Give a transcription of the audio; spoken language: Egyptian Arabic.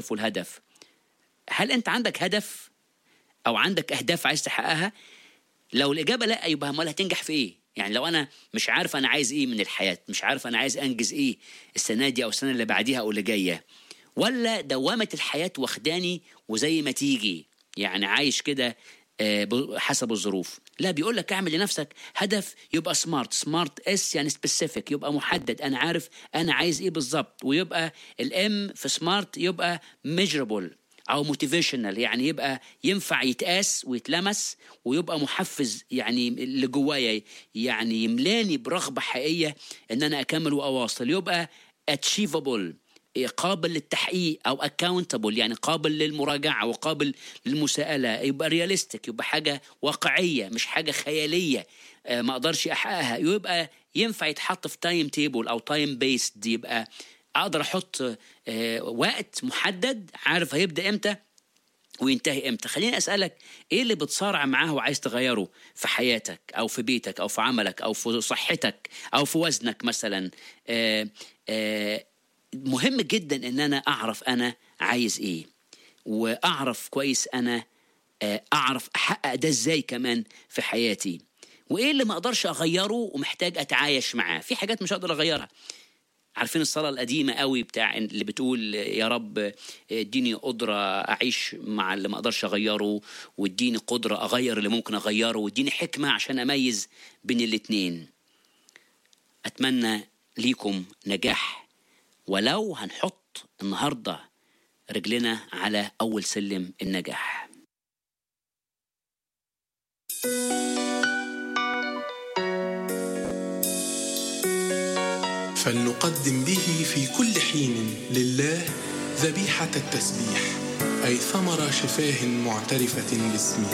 والهدف هل انت عندك هدف او عندك اهداف عايز تحققها لو الاجابه لا يبقى امال هتنجح في ايه يعني لو انا مش عارف انا عايز ايه من الحياه مش عارف انا عايز انجز ايه السنه دي او السنه اللي بعديها او اللي جايه ولا دوامه الحياه واخداني وزي ما تيجي يعني عايش كده آه، ب- حسب الظروف لا بيقول لك اعمل لنفسك هدف يبقى سمارت سمارت اس يعني سبيسيفيك يبقى محدد انا عارف انا عايز ايه بالظبط ويبقى الام في سمارت يبقى ميجربل او موتيفيشنال يعني يبقى ينفع يتقاس ويتلمس ويبقى محفز يعني اللي جوايا يعني يملاني برغبه حقيقيه ان انا اكمل واواصل يبقى اتشيفبل قابل للتحقيق او اكاونتبل يعني قابل للمراجعه وقابل للمساءله يبقى رياليستيك يبقى حاجه واقعيه مش حاجه خياليه آه، ما اقدرش احققها يبقى ينفع يتحط في تايم تيبل او تايم بيست يبقى اقدر احط آه، وقت محدد عارف هيبدا امتى وينتهي امتى خليني اسالك ايه اللي بتصارع معاه وعايز تغيره في حياتك او في بيتك او في عملك او في صحتك او في وزنك مثلا آه آه مهم جدا ان انا اعرف انا عايز ايه واعرف كويس انا آه اعرف احقق ده ازاي كمان في حياتي وايه اللي ما اقدرش اغيره ومحتاج اتعايش معاه في حاجات مش هقدر اغيرها عارفين الصلاة القديمة قوي بتاع اللي بتقول يا رب اديني قدرة أعيش مع اللي ما أقدرش أغيره واديني قدرة أغير اللي ممكن أغيره واديني حكمة عشان أميز بين الاتنين أتمنى ليكم نجاح ولو هنحط النهاردة رجلنا على أول سلم النجاح فلنقدم به في كل حين لله ذبيحة التسبيح أي ثمر شفاه معترفة باسمه